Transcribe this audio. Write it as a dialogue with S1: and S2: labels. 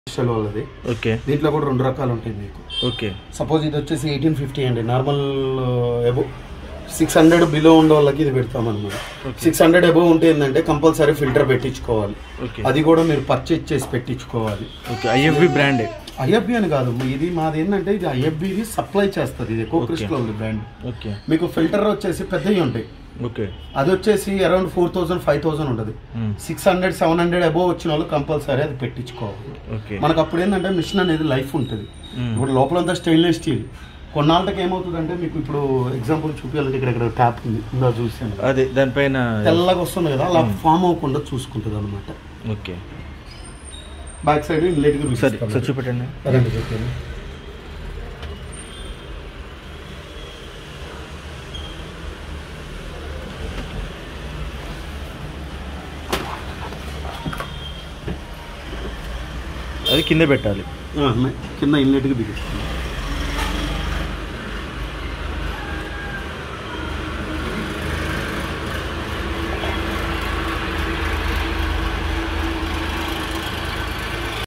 S1: Special వాళ్ళది
S2: okay
S1: దీంట్లో కూడా రెండు రకాలు ఉంటాయి మీకు
S2: ఓకే
S1: సపోజ్ ఇది వచ్చేసి ఎయిటీన్ ఫిఫ్టీ అండి normal above six hundred below ఉండే వాళ్ళకి ఇది పెడతామన్నమాట సిక్స్ హండ్రెడ్ ఎబో ఉంటే ఏంటంటే కంపల్సరీ ఫిల్టర్ పెట్టించుకోవాలి
S2: ఓకే
S1: అది కూడా మీరు పర్చేజ్ చేసి పెట్టించుకోవాలి
S2: ఓకే ఐఎఫ్బి బ్రాండే
S1: ఐఎఫ్బి అని కాదు ఇది మాది ఏంటంటే ఇది ఐఎఫ్బి సప్లై చేస్తుంది ఇది కోక్రిస్ట్లో ఉంది బ్రాండ్
S2: ఓకే
S1: మీకు ఫిల్టర్ వచ్చేసి పెద్దవి ఉంటాయి
S2: ఓకే
S1: అది వచ్చేసి around four thousand five thousand ఉంటుంది
S2: మ్మ్.
S1: Six hundred seven hundred above వచ్చిన వాళ్ళు కంపల్సరీ అది పెట్టించుకోవాలి
S2: ఓకే
S1: మనకు అప్పుడు ఏంటంటే మిషన్ అనేది లైఫ్ ఉంటుంది
S2: మ్మ్.
S1: ఇప్పుడు లోపలంతా స్టెయిన్లెస్ స్టీల్ కొన్నాళ్ళకి ఏమవుతుందంటే మీకు ఇప్పుడు ఎగ్జాంపుల్ చూపించాలంటే ఇక్కడ ఇక్కడ ట్యాప్ ఉంది ఇందా చూసాను
S2: అదే దానిపైన
S1: తెల్లగా వస్తుంది కదా అలా ఫామ్ అవ్వకుండా చూసుకుంటుంది అనమాట
S2: ఓకే
S1: బ్యాక్ సైడ్ ఇన్లెట్
S2: సరే సార్ చూపెట్టండి
S1: చెప్పండి
S2: అది కింద పెట్టాలి
S1: కింద ఇన్లెట్కి బిగిస్తుంది